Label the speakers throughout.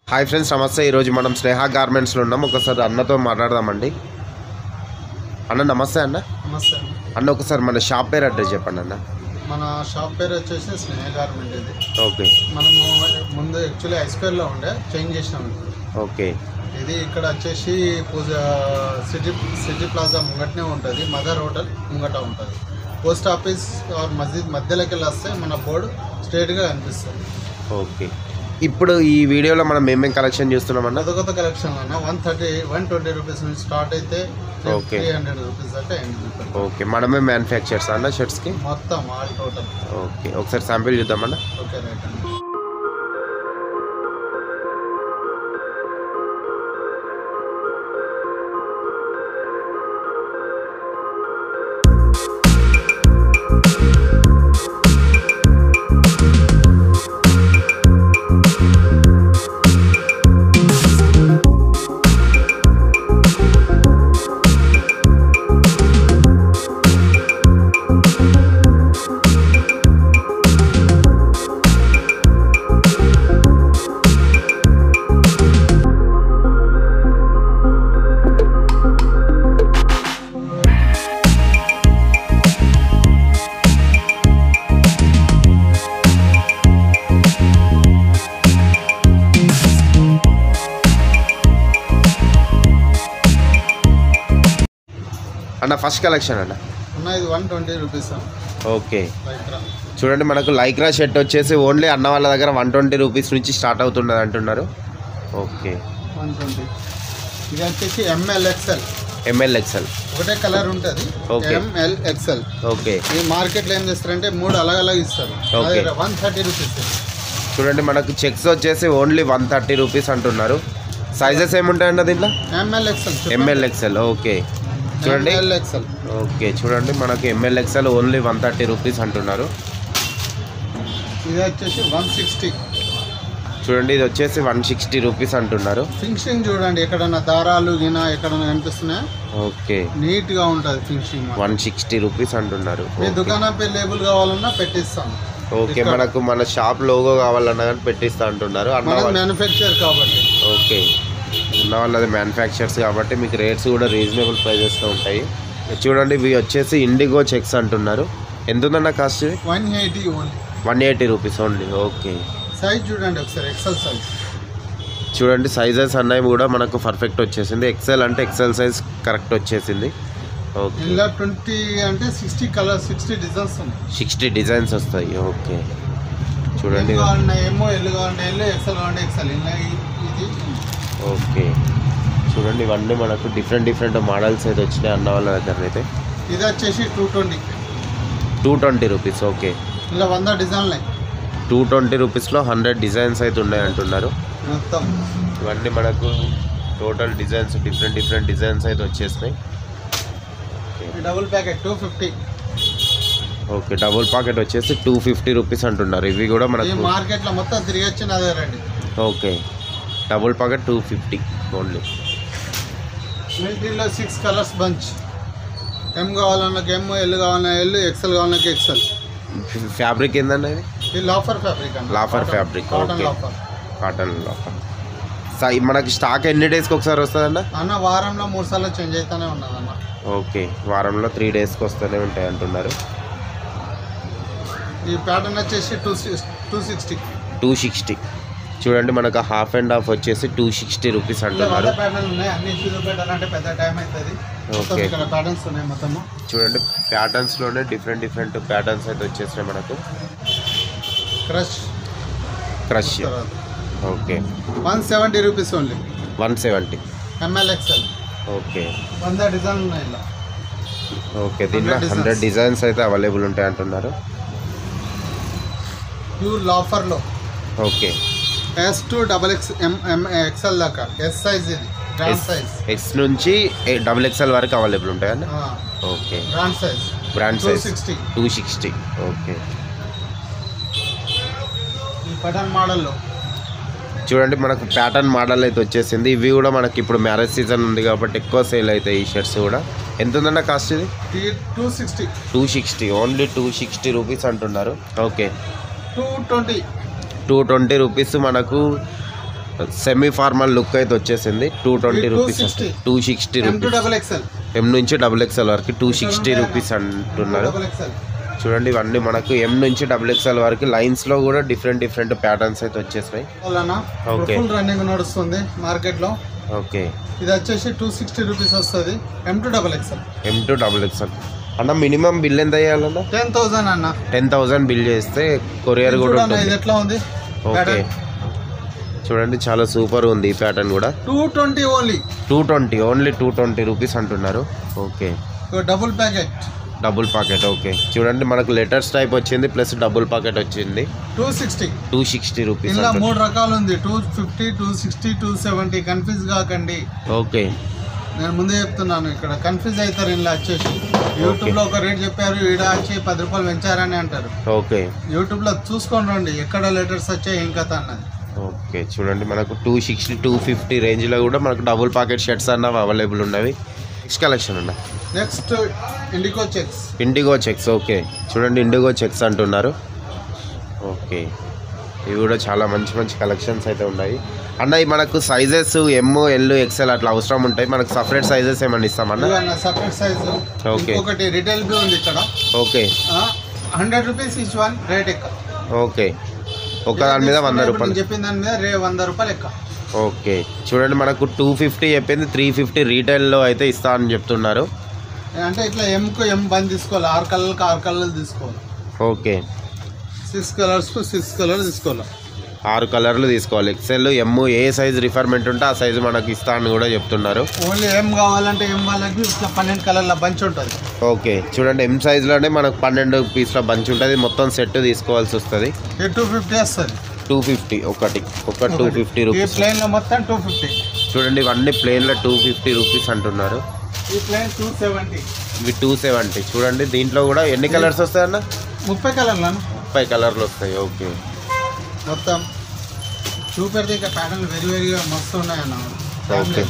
Speaker 1: Hi friends నమస్తే ఈరోజు మనం స్నేహ గార్మెంట్స్లో ఉన్నాం ఒకసారి అన్నతో మాట్లాడదామండి అన్న నమస్తే అన్న
Speaker 2: నమస్తే అండి.
Speaker 1: అన్న ఒకసారి మన షాప్ పేరు అడ్రస్ చెప్పండి అన్న
Speaker 2: మన షాప్ పేరు వచ్చేసి స్నేహ గార్మెంట్ ఇది
Speaker 1: ఓకే
Speaker 2: మనము ముందు యాక్చువల్లీ ఐస్పేర్లో ఉండే చేంజ్ చేసినాం ఇప్పుడు
Speaker 1: ఓకే
Speaker 2: ఇది ఇక్కడ వచ్చేసి పూజ సిటీ సిటీ ప్లాజా ముంగటనే ఉంటుంది మదర్ హోటల్ ముంగట ఉంటుంది పోస్ట్ ఆఫీస్ ఆర్ మస్జిద్ మధ్యలోకి వెళ్ళి వస్తే మన బోర్డు స్ట్రేట్గా కనిపిస్తుంది
Speaker 1: ఓకే ఇప్పుడు ఈ వీడియోలో మనం ఏమేం కలెక్షన్ చూస్తున్నామన్న
Speaker 2: కొత్త కొత్త కలెక్షన్ అన్న one thirty one twenty rupees నుంచి స్టార్ట్ అయితే
Speaker 1: Okay.
Speaker 2: త్రీ హండ్రెడ్ రూపీస్ దాకా అయింది
Speaker 1: ఓకే మనమే మ్యానుఫ్యాక్చర్స్ అన్న షర్ట్స్కి
Speaker 2: మొత్తం ఆల్ టోటల్
Speaker 1: ఓకే ఒకసారి శాంపిల్ చూద్దామన్న
Speaker 2: ఓకే రైట్ అండి
Speaker 1: అన్న ఫస్ట్ కలెక్షన్ అన్న
Speaker 2: అన్న ఇది one twenty rupees
Speaker 1: okay
Speaker 2: right
Speaker 1: చూడండి మనకు లైక్రా షర్ట్ వచ్చేసి ఓన్లీ అన్న వాళ్ళ దగ్గర వన్ ట్వంటీ రూపీస్ నుంచి స్టార్ట్ అవుతున్నది అంటున్నారు ఓకే
Speaker 2: వన్ ట్వంటీ ఇది వచ్చేసి ఎంఎల్ ఎక్స్ఎల్
Speaker 1: ఎంఎల్ ఎక్సెల్
Speaker 2: ఒకటే కలర్ ఉంటుంది
Speaker 1: Okay.
Speaker 2: ఎంఎల్ ఎక్స్ఎల్
Speaker 1: ఓకే
Speaker 2: ఈ మార్కెట్లో ఏం చేస్తారంటే మూడు అలగ్ అలగ్ ఇస్తారు
Speaker 1: Okay.
Speaker 2: వన్ థర్టీ రూపీస్
Speaker 1: చూడండి మనకు చెక్స్ వచ్చేసి ఓన్లీ వన్ థర్టీ రూపీస్ అంటున్నారు సైజెస్ ఏముంటాయండి దీంట్లో
Speaker 2: M L XL
Speaker 1: M L XL okay చూడండి
Speaker 2: ఎంఎల్ ఎక్స్ఎల్
Speaker 1: ఓకే చూడండి మనకి M L XL only one thirty rupees అంటున్నారు
Speaker 2: ఇది వచ్చేసి వన్ సిక్స్టీ
Speaker 1: చూడండి ఇది వచ్చేసి వన్ సిక్స్టీ రూపీస్ అంటున్నారు
Speaker 2: ఫినిషింగ్ చూడండి ఎక్కడన్నా దారాలు గిన ఎక్కడన్నా కనిపిస్తున్నాయా
Speaker 1: ఓకే
Speaker 2: నీట్ గా ఉంటుంది ఫినిషింగ్
Speaker 1: వన్ సిక్స్టీ రూపీస్ అంటున్నారు
Speaker 2: మీ
Speaker 1: ఓకే.
Speaker 2: దుకాణం పేరు లేబుల్ కావాలన్నా పెట్టిస్తాం
Speaker 1: ఓకే
Speaker 2: ఇక్కడ.
Speaker 1: మనకు మన షాప్ లోగో కావాలన్నా కానీ పెట్టిస్తా అంటున్నారు అన్న
Speaker 2: మన
Speaker 1: వాళ్ళు-
Speaker 2: మ్యానుఫ్యాక్చర్ కాబట్టి
Speaker 1: ఓకే ఉన్న వాళ్ళది మ్యానుఫ్యాక్చర్స్ కాబట్టి మీకు రేట్స్ కూడా రీజనబుల్ ప్రైజెస్లో ఉంటాయి చూడండి ఇవి వచ్చేసి ఇండిగో చెక్స్ అంటున్నారు ఎంత ఉందన్న cost
Speaker 2: one eighty only
Speaker 1: one eighty rupees only okay
Speaker 2: size చూడండి ఒకసారి ఎక్సెల్ సైజ్
Speaker 1: చూడండి సైజెస్ అన్నవి కూడా మనకు పర్ఫెక్ట్ వచ్చేసింది ఎక్సెల్ అంటే ఎక్సెల్ సైజ్ కరెక్ట్ వచ్చేసింది ఓకే
Speaker 2: ఇలా ట్వంటీ అంటే సిక్స్టీ కలర్ సిక్స్టీ డిజైన్స్ ఉన్నాయి
Speaker 1: సిక్స్టీ డిజైన్స్ వస్తాయి ఓకే చూడండి
Speaker 2: ఎల్ కావాలన్నా ఏమో ఎల్ కావాలంటే ఎల్ ఎక్సెల్ కావాలంటే ఎక్సెల్ ఇలా ఇ- ఇది
Speaker 1: ఓకే చూడండి ఇవన్నీ మనకు డిఫరెంట్ డిఫరెంట్ మోడల్స్ అయితే వచ్చినాయి అన్న వాళ్ళ దగ్గర అయితే
Speaker 2: ఇది వచ్చేసి two twenty
Speaker 1: two twenty rupees okay
Speaker 2: ఇలా వంద డిజైన్లు ఉన్నాయి
Speaker 1: టూ ట్వంటీ రూపీస్లో హండ్రెడ్ డిజైన్స్ అయితే ఉన్నాయి అంటున్నారు
Speaker 2: మొత్తం
Speaker 1: ఇవన్నీ మనకు total designs different different designs అయితే వచ్చేసినాయి
Speaker 2: ఈ double packet two fifty
Speaker 1: okay double pocket వచ్చేసి టూ ఫిఫ్టీ రూపీస్ అంటున్నారు ఇవి కూడా
Speaker 2: ఈ
Speaker 1: మనకు
Speaker 2: మార్కెట్లో మొత్తం తిరిగి వచ్చి నా దగ్గర రండి
Speaker 1: okay double pocket two fifty only
Speaker 2: మిలిటరీలో సిక్స్ కలర్స్ బంచ్ ఎం కావాలన్నా ఎమ్ ఎల్ కావాలన్నా ఎల్ ఎక్సెల్ కావాలన్నా ఎక్సెల్
Speaker 1: ఫ్యాబ్రిక్ ఏందండి ఇది
Speaker 2: ఇది లాఫర్ ఫ్యాబ్రిక్ అన్న
Speaker 1: లాఫర్ fabric,
Speaker 2: కాటన్
Speaker 1: okay.
Speaker 2: లాఫర్
Speaker 1: కాటన్ సై మనకి స్టాక్ ఎన్ని డేస్కి ఒకసారి వస్తుందన్న
Speaker 2: అన్న వారంలో మూడు సార్లు చేంజ్ అవుతానే ఉన్నదన్న
Speaker 1: ఓకే వారంలో త్రీ డేస్కి వస్తూనే ఉంటాయి అంటున్నారు
Speaker 2: ఈ ప్యాటర్న్ వచ్చేసి two two sixty
Speaker 1: two sixty చూడండి మనకు హాఫ్ అండ్ హాఫ్ వచ్చేసి టూ సిక్స్టీ రూపీస్
Speaker 2: ఇలా వంద
Speaker 1: అంటున్నారు
Speaker 2: ప్యాటర్న్ ఉన్నాయి అన్ని చూసి పెట్టాలంటే పెద్ద టైం అవుతుంది మొత్తం
Speaker 1: Okay.
Speaker 2: ఇక్కడ ప్యాటర్న్స్ ఉన్నాయి మొత్తము
Speaker 1: చూడండి ప్యాటర్న్స్లోనే డిఫరెంట్ డిఫరెంట్ ప్యాటర్న్స్ అయితే వచ్చేసినాయి మనకు
Speaker 2: crush
Speaker 1: crush okay
Speaker 2: one seventy rupees only
Speaker 1: one seventy
Speaker 2: M L XL
Speaker 1: okay
Speaker 2: వంద డిజైన్ ఉన్నాయి ఇలా
Speaker 1: ఓకే దీంట్లో
Speaker 2: 100
Speaker 1: హండ్రెడ్ డిజైన్స్ అయితే అవైలబుల్ ఉంటాయి అంటున్నారు
Speaker 2: ప్యూర్ లాఫర్లో
Speaker 1: okay
Speaker 2: S to double X M M XL దాకా ఎస్ సైజ్ ఇది బ్రాండ్ సైజ్
Speaker 1: ఎక్స్ నుంచి డబుల్ ఎక్స్ఎల్ వరకు అవైలబుల్ ఉంటాయన్న okay
Speaker 2: brand size
Speaker 1: brand
Speaker 2: two
Speaker 1: size
Speaker 2: sixty
Speaker 1: two sixty okay
Speaker 2: ఈ పఠాన్ మోడల్లో
Speaker 1: చూడండి మనకు ప్యాటర్న్ మోడల్ అయితే వచ్చేసింది ఇవి కూడా మనకి ఇప్పుడు మ్యారేజ్ సీజన్ ఉంది కాబట్టి ఎక్కువ సేల్ అవుతాయి ఈ షర్ట్స్ కూడా ఎంత ఉందన్న కాస్ట్ ఇది
Speaker 2: two sixty
Speaker 1: two sixty only two sixty rupees అంటున్నారు okay
Speaker 2: two twenty
Speaker 1: two twenty rupees మనకు సెమీ ఫార్మల్ లుక్ అయితే వచ్చేసింది టూ ట్వంటీ
Speaker 2: ఇది
Speaker 1: rupees
Speaker 2: 260.
Speaker 1: Two sixty
Speaker 2: M two
Speaker 1: rupees
Speaker 2: double XL
Speaker 1: M నుంచి డబుల్ ఎక్స్ఎల్ వరకు two sixty rupees అంటున్నారు
Speaker 2: double XL
Speaker 1: చూడండి ఇవన్నీ మనకు ఎం నుంచి డబుల్ ఎక్స్ఎల్ వరకు లైన్స్లో కూడా డిఫరెంట్ డిఫరెంట్ ప్యాటర్న్స్ అయితే వచ్చేసాయి
Speaker 2: అలానా
Speaker 1: Okay.
Speaker 2: ఫుల్ రన్నింగ్ నడుస్తుంది మార్కెట్ లో
Speaker 1: ఓకే
Speaker 2: ఇది వచ్చేసి టూ సిక్స్టీ రూపీస్ వస్తుంది M two double XL
Speaker 1: M to double XL అన్న మినిమం బిల్ ఎంత అయ్యాలన్న
Speaker 2: టెన్ థౌసండ్ అన్న
Speaker 1: టెన్ థౌసండ్ బిల్ చేస్తే కొరియర్ కూడా
Speaker 2: చూడన్న ఇది
Speaker 1: ఉంటుంది
Speaker 2: ఎట్లా ఉంది
Speaker 1: ఓకే చూడండి చాలా సూపర్ ఉంది ఈ ప్యాటర్న్ కూడా
Speaker 2: two twenty only
Speaker 1: two twenty only two twenty rupees అంటున్నారు okay
Speaker 2: double packet
Speaker 1: double pocket okay చూడండి మనకు లెటర్స్ టైప్ వచ్చింది ప్లస్ డబుల్ పాకెట్ వచ్చింది
Speaker 2: two sixty
Speaker 1: two sixty rupees
Speaker 2: ఇలా మూడు రకాలు ఉంది two fifty two sixty two seventy confuse కాకండి
Speaker 1: ఓకే
Speaker 2: నేను ముందే చెప్తున్నాను ఇక్కడ కన్ఫ్యూజ్ అవుతారు ఇలా వచ్చేసి యూట్యూబ్ లో ఒక రేట్ చెప్పారు ఈడ వచ్చి పది రూపాయలు పెంచారని అంటారు
Speaker 1: ఓకే
Speaker 2: యూట్యూబ్ లో చూసుకొని రండి ఎక్కడ లెటర్స్ వచ్చాయి ఏం కథ అన్నది
Speaker 1: ఓకే చూడండి మనకు టూ సిక్స్టీ టూ ఫిఫ్టీ రేంజ్లో కూడా మనకు డబుల్ పాకెట్ షర్ట్స్ అన్నవి అవైలబుల్ ఉన్నవి నెక్స్ట్ కలెక్షన్ అన్న
Speaker 2: next indigo checks
Speaker 1: indigo checks okay చూడండి ఇండిగో చెక్స్ అంటున్నారు ఓకే ఇవి కూడా చాలా మంచి మంచి కలెక్షన్స్ అయితే ఉన్నాయి అన్న ఇవి మనకు సైజెస్ ఎమ్ ఎల్ ఎక్సెల్ అట్లా అవసరం ఉంటాయి మనకు సపరేట్ సైజెస్ ఏమన్నా ఇస్తామన్న
Speaker 2: సపరేట్ సైజు
Speaker 1: Okay.
Speaker 2: ఇంకొకటి రిటైల్ బి ఉంది ఇక్కడ
Speaker 1: okay
Speaker 2: hundred rupees each one rate ఎక్క
Speaker 1: ఓకే ఒక దాని మీద వంద
Speaker 2: ఇప్పుడు
Speaker 1: రూపాయలు
Speaker 2: నేను చెప్పిన దాని మీద రే వంద రూపాయలు ఎక్క
Speaker 1: ఓకే చూడండి మనకు టూ ఫిఫ్టీ చెప్పింది త్రీ ఫిఫ్టీ రీటైల్లో అయితే ఇస్తా అని చెప్తున్నారు
Speaker 2: అంటే ఇట్లా ఎంకు ఎం బంద్ తీసుకోవాలి ఆరు కలర్కి ఆరు కలర్లు తీసుకోవాలి
Speaker 1: ఓకే
Speaker 2: సిక్స్ కలర్స్కు సిక్స్ కలర్ తీసుకోవాలి
Speaker 1: ఆరు కలర్లు తీసుకోవాలి ఎక్సెల్ ఎమ్ ఏ సైజ్ రిఫర్మెంట్ ఉంటే ఆ సైజు మనకు ఇస్తా అని కూడా చెప్తున్నారు
Speaker 2: ఓన్లీ ఏం కావాలంటే ఏం వాళ్ళకి ఇట్లా పన్నెండు కలర్ల బంచ్ ఉంటుంది
Speaker 1: ఓకే చూడండి ఎం సైజులోనే మనకు పన్నెండు పీస్ల బంచ్ ఉంటుంది మొత్తం సెట్ తీసుకోవాల్సి వస్తుంది
Speaker 2: ఇది టూ ఫిఫ్టీ వస్తుంది
Speaker 1: టూ ఫిఫ్టీ ఒకటి ఒక టూ ఫిఫ్టీ
Speaker 2: ఈ
Speaker 1: రూపీస్
Speaker 2: ప్లేన్లో మొత్తం టూ ఫిఫ్టీ
Speaker 1: చూడండి ఇవన్నీ ప్లేన్లో టూ ఫిఫ్టీ రూపీస్ అంటున్నారు
Speaker 2: ఈ ప్లేన్ టూ సెవెంటీ
Speaker 1: ఇవి టూ సెవెంటీ చూడండి దీంట్లో కూడా ఎన్ని కలర్స్ వస్తాయన్న
Speaker 2: ముప్పై కలర్లను
Speaker 1: ముప్పై కలర్లు వస్తాయి ఓకే
Speaker 2: మొత్తం చూపెడితే ఇక ప్యాటర్న్ వెరీ వెరీగా మస్తు ఉన్నాయన్న
Speaker 1: ఓకే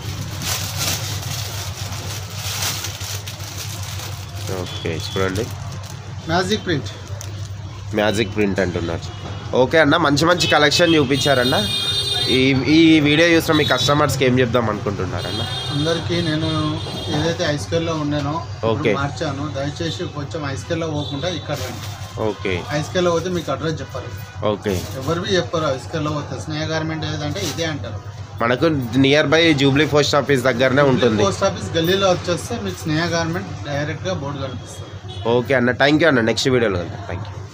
Speaker 1: ఓకే చూడండి
Speaker 2: మ్యాజిక్ ప్రింట్
Speaker 1: మ్యాజిక్ ప్రింట్ అంటున్నారు ఓకే అన్న మంచి మంచి కలెక్షన్ చూపించారన్న ఈ ఈ వీడియో చూసిన మీ కస్టమర్స్కి ఏం చెప్దాం అనుకుంటున్నారన్న
Speaker 2: అందరికీ నేను ఏదైతే ఐస్కేల్లో ఉన్నానో
Speaker 1: ఓకే.
Speaker 2: ఇప్పుడు మార్చాను దయచేసి కొంచెం ఐస్కేల్లో పోకుండా ఇక్కడ రండి
Speaker 1: ఓకే
Speaker 2: ఐస్కేల్లో పోతే మీకు అడ్రస్ చెప్పారు
Speaker 1: ఓకే
Speaker 2: ఎవరివి చెప్పారు ఐస్కేల్లో పోతే స్నేహ గార్మెంట్ ఏదంటే ఇదే అంటారు
Speaker 1: మనకు near by Jubilee post office దగ్గరనే ఉంటుంది
Speaker 2: పోస్ట్ ఆఫీస్ గల్లీలో వచ్చేస్తే మీకు స్నేహ గార్మెంట్ డైరెక్ట్గా బోర్డు కనిపిస్తుంది
Speaker 1: ఓకే అన్న థ్యాంక్ యూ అన్న నెక్స్ట్ వీడియోలో థ్యాంక్ యూ